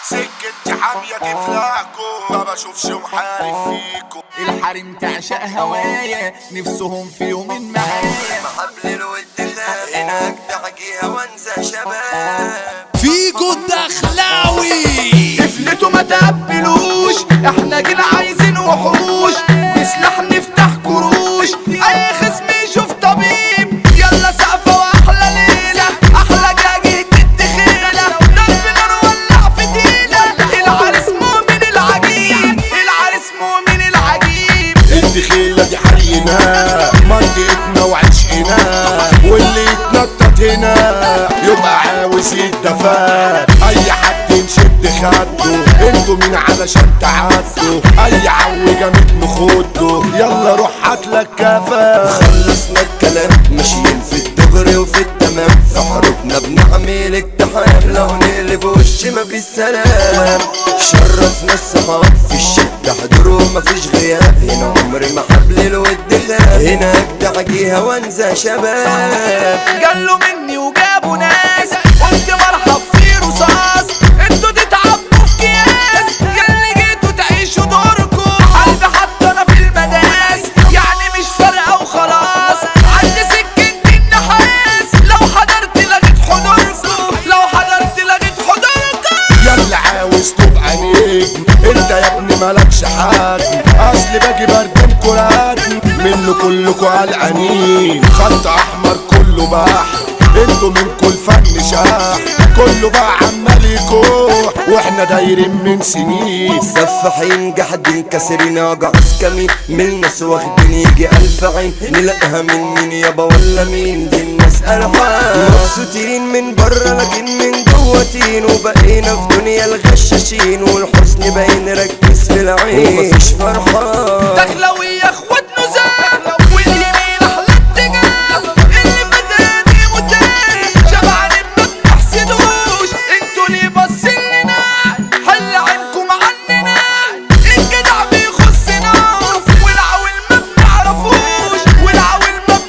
سكتي حامية تفلاكوا ما بشوفش محارب فيكوا الحريم تعشق هوايا نفسهم في يوم معايا حبل الود خاف هناك تحكيها وانسى شباب فيجو الدخلاوي قفلته ما تقبلوش احنا جينا عايزين وحوش نسلح نفتح كروش اي خصم يشوف طبيب يلا سقفة واحلى ليلة احلى جاجي الدخيلة ضرب نار ولع في دينا العريس مؤمن العجيب العريس مؤمن العجيب الدخيلة دي حرينا منطقتنا وعشقنا واللي يتنطط هنا يبقى عاوز يتدفن اي حد نشد خده انتوا مين علشان تعدوا اي عوجة متن خده يلا روح هاتلك كفن خلصنا الكلام ماشيين في الدغري وفي التمام في حروبنا بنعمل اقتحام لو نقلب وش ما في السلام شرفنا الصحاب في الشدة حضور ومفيش غياب هنا عمري ما حبل الود غاب هناك تحكيها وانسى شباب قالوا مني وجابوا ناس قلت مرحب في رصاص انتوا تتعبوا في كياس ياللي جيتوا تعيشوا دوركم قلبي حتى انا في المداس يعني مش فارقه وخلاص عندي سكة النحاس لو حضرت لغيت حضوركم لو حضرت لغيت حضوركم يلا عاوز تبقى نجم انت يا ابني مالكش حد اصل باجي بردم كرات منه كلكوا قلقانين خط احمر كله بحر انتوا منكوا الفن شاح كله بقى عمال يكوح واحنا دايرين من سنين سفاحين قاعدين كاسرين وقع كمين من الناس واخدين يجي ألف عين نلاقيها من مين يابا ولا مين دي الناس ألحان مبسوطين من برا لكن من جوا تين وبقينا في دنيا الغشاشين والحزن باين ركز في العين ومفيش فرحان دخلوي يا اخوات نزال واليمين احلى اتجاه اللي بداني متاني شبعان ما بتحسدوش انتوا ليه باصين لنا حل عينكم عننا الجدع بيخصنا والعويل ما بنعرفوش والعويل ما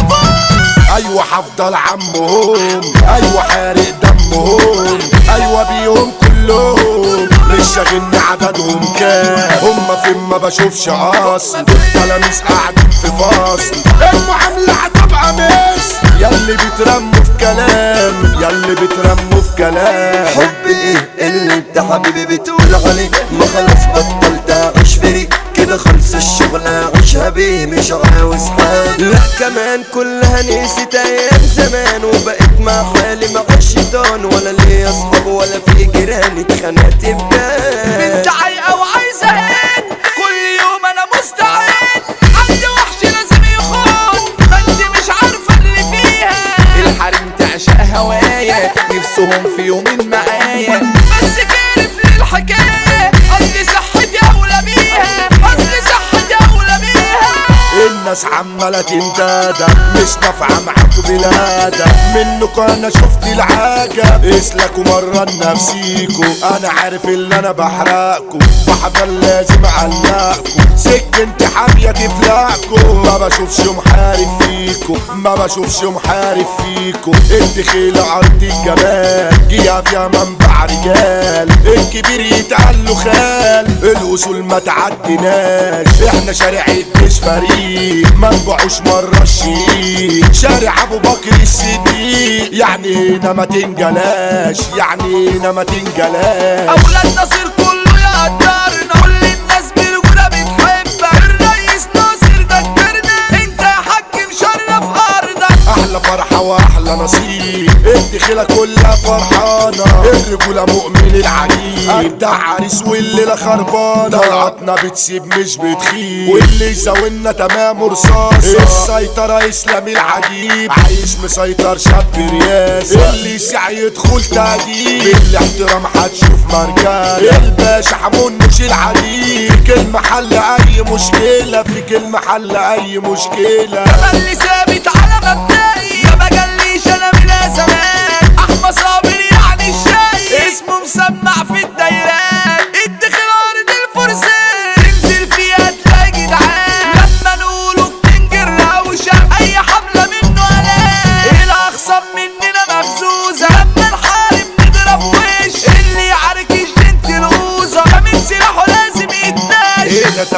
بنعرفوش ايوه هفضل عمهم ايوه حارق دمهم ايوه بيهم كلهم مش شاغلني عددهم كام هما فين ما بشوفش اصل دول تلاميذ قاعدين في فصل المعاملة هتبقى مس ياللي بترموا في كلام ياللي بترموا في كلام حب ايه اللي انت حبيبي بتقول عليه ما خلاص بطلت اعيش فريق كده خلص الشغل اعيشها بيه مش عاوز حد لا كمان كلها نسيت ايام زمان وبقيت مع حالي مع الشيطان ولا ليا اصحاب ولا في جيراني اتخانقت بجد بنت عايقة وعايزة هاد كل يوم انا مستعد عندي وحش لازم يخون ما انت مش عارفة اللي فيها الحريم تعشق هوايا نفسهم في يوم معايا بس كارف للحكاية اصل صحتي اولى بيها اصل صحتي اولى بيها الناس عمالة تنتادى مش نافعة معاكوا بلادة منكوا انا شفت العجب اسلكوا مرة نفسيكوا انا عارف اللي انا بحرقكوا وحضر لازم اعلقكوا سكنت حامية تفلقكوا ما بشوفش محارب فيكوا ما بشوفش محارب فيكوا الدخيلة ارض الجمال جيها فيها منبع رجال الكبير يتقال له خال الاصول ما تعديناش احنا شارع الجيش فريق ما نبيعوش مرة الشيء شارع ابو بكر الصديق يعني هنا ما تنجلاش يعني هنا ما تنجلاش اولاد ناصر كله يقدرنا كل الناس بالغلا بتحبك الرئيس ناصر ده كبرنا انت يا حاج مشرف ارضك احلى فرحة واحلى نصيب الدخيلة كلها فرحانة الرجولة مؤمن العجيب ده عريس والليلة خربانة طلعتنا بتسيب مش بتخيب واللي يساوينا تمام رصاصة السيطرة اسلامي العجيب عايش مسيطر شاب رياسة اللي يسعى يدخل تهديد بالاحترام هتشوف مرجان الباشا حمون مش العديد في كل محل اي مشكلة في كل محل اي مشكلة اللي ثابت على مبدئي ما بجليش انا من زمان احمد صابر يعني الشاي اسمه مسمع في الدايرات الدخل ارض الفرسان تنزل فيها تلاقي جدعان لما نقوله بتنجر روشه اي حمله منه الاقي الاخصم مننا مغزوزه لما نحارب نضرب وش اللي يعركش انت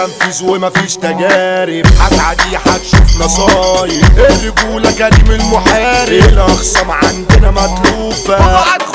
تنفيذ ومفيش تجارب هتعدي هتشوف نصايب الرجولة كريم المحارب الأخصام عندنا متلوفة وقعد